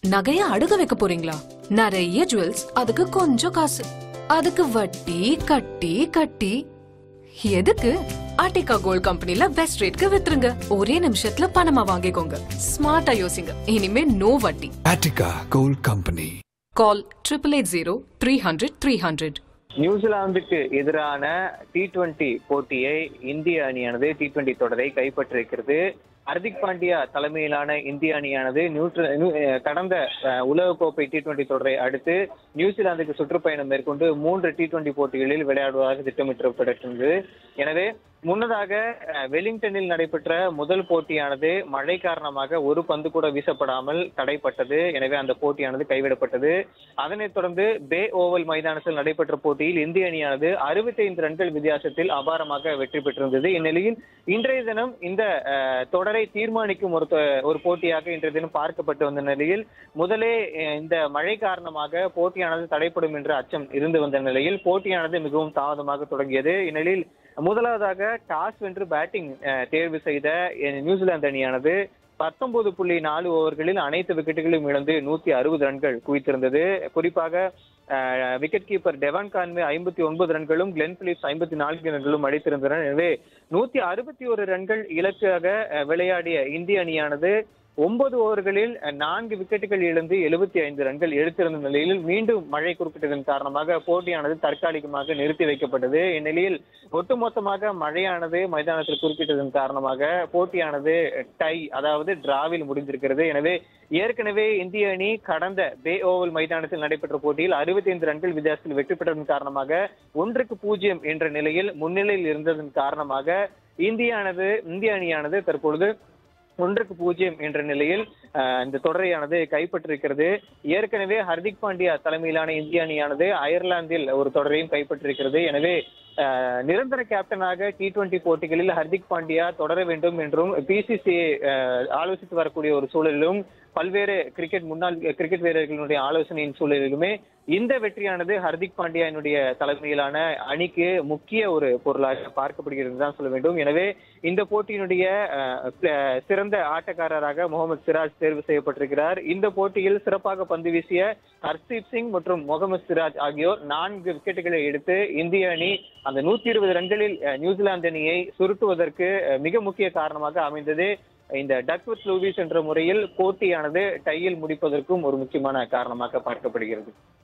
நகைய அடுக்க வைக்க போறீங்களா நிறைய ஜுவல்ஸ் அதுக்கு கொஞ்சம் காசு அதுக்கு வட்டி கட்டி கட்டி எதுக்கு ஆர்டிகா கோல்ட் கம்பெனில பெஸ்ட் ரேட்க்கு வித்துருங்க ஒரே நிமிஷத்துல பணமா வாங்கிக்கோங்க ஸ்மார்ட்டா யோசிங்க இனிமே நோ வட்டி Attica Gold Company. Call triple eight zero three hundred three hundred நியூசிலாந்துக்கு எதிரான டி டுவெண்டி போட்டியை இந்திய அணியானது டி டுவெண்டி தொடரை கைப்பற்றிருக்கிறது ஹர்திக் பாண்டியா தலைமையிலான இந்திய அணியானது நியூட்ர நியூ- அஹ் கடந்த அஹ், உலகக்கோப்பை டி டுவெண்டி தொடரை அடுத்து நியூசிலாந்துக்கு சுற்றுப்பயணம் மேற்கொண்டு மூன்று டி டுவெண்டி போட்டிகளில் விளையாடுவதாக திட்டமிட்டிருக்கிறது எனவே முன்னதாக அஹ், வெலிங்டனில் நடைபெற்ற முதல் போட்டியானது மழை காரணமாக ஒரு பந்து கூட வீசப்படாமல் தடைப்பட்டது எனவே அந்த போட்டியானது கைவிடப்பட்டது அதனைத் தொடர்ந்து பே ஓவல் மைதானத்தில் நடைபெற்ற போட்டியில் இந்திய அணியானது 65 ரன்கள் வித்தியாசத்தில் அபாரமாக வெற்றி பெற்றிருந்தது இந்நிலையில் இன்றைய தினம் இந்த அஹ், தொடரை தீர்மானிக்கும் ஒரு தொ- ஒரு போட்டியாக இன்றைய தினம் பார்க்கப்பட்டு வந்த நிலையில் முதலே அஹ், இந்த மழை காரணமாக போட்டியானது தடைப்படும் என்ற அச்சம் இருந்து வந்த நிலையில் போட்டியானது மிகவும் தாமதமாக தொடங்கியது இந்நிலையில் முதலாவதாக டாஸ் வென்று பேட்டிங் அஹ், தேர்வு செய்த அஹ், நியூசிலாந்து அணியானது பத்தொன்பது புள்ளி நாலு ஓவர்களில் அனைத்து விக்கெட்டுகளையும் இழந்து நூத்தி அறுபது ரன்கள் குவித்திருந்தது குறிப்பாக அஹ், விக்கெட் கீப்பர் டெவான் கான்வே ஐம்பத்தி ஒன்பது ரன்களும் கிளென் பிலிப்ஸ் ஐம்பத்தி நான்கு ரன்களும் அடித்திருந்தனர் எனவே நூத்தி அறுபத்தி ஒரு ரன்கள் இலக்காக அஹ், விளையாடிய இந்திய அணியானது ஒன்பது ஓவர்களில் அஹ், நான்கு விக்கெட்டுகள் இழந்து எழுபத்தி ஐந்து ரன்கள் எடுத்திருந்த நிலையில் மீண்டும் மழை குறிப்பிட்டதன் காரணமாக போட்டியானது தற்காலிகமாக நிறுத்தி வைக்கப்பட்டது இந்நிலையில் ஒட்டுமொத்தமாக மழையானது மைதானத்தில் குறிப்பிட்டதன் காரணமாக போட்டியானது டை அதாவது டிராவில் முடிந்திருக்கிறது எனவே ஏற்கனவே இந்திய அணி கடந்த பே ஓவல் மைதானத்தில் நடைபெற்ற போட்டியில் 65 ரன்கள் வித்தியாசத்தில் வெற்றி பெற்றதன் காரணமாக ஒன்றுக்கு பூஜ்ஜியம் என்ற நிலையில் முன்னிலையில் இருந்ததன் காரணமாக இந்தியானது இந்திய அணியானது தற்பொழுது ஒன்றுக்கு பூஜ்ஜியம் என்ற நிலையில் அஹ், இந்த தொடரையானது கைப்பற்றிருக்கிறது ஏற்கனவே ஹர்திக் பாண்டியா தலைமையிலான இந்திய அணியானது அயர்லாந்தில் ஒரு தொடரையும் கைப்பற்றிருக்கிறது எனவே அஹ், நிரந்தர கேப்டனாக டி டுவெண்டி போட்டிகளில் ஹர்திக் பாண்டியா தொடர வேண்டும் என்றும் பிசிசிஐ ஆலோசித்து வரக்கூடிய ஒரு சூழலிலும் பல்வேறு கிரிக்கெட் முன்னாள் கிரிக்கெட் வீரர்களுடைய ஆலோசனையின் சூழலிலுமே இந்த வெற்றியானது ஹர்திக் பாண்டியாவினுடைய தலைமையிலான அணிக்கு முக்கிய ஒரு பொருளாக பார்க்கப்படுகிறது தான் சொல்ல வேண்டும் எனவே இந்த போட்டியினுடைய அஹ், பிள- சிறந்த ஆட்டக்காரராக முகமது சிராஜ் தேர்வு செய்யப்பட்டிருக்கிறார் இந்த போட்டியில் சிறப்பாக பந்து வீசிய ஹர்தீப் சிங் மற்றும் முகமது சிராஜ் ஆகியோர் நான்கு விக்கெட்டுகளை எடுத்து இந்திய அணி அந்த நூத்தி இருபது ரன்களில் அஹ், நியூசிலாந்து அணியை சுருட்டுவதற்கு அஹ், மிக முக்கிய காரணமாக அமைந்தது இந்த டக்வித் லூவிஸ் என்ற முறையில் போட்டியானது டையில் முடிப்பதற்கும் ஒரு முக்கியமான காரணமாக பார்க்கப்படுகிறது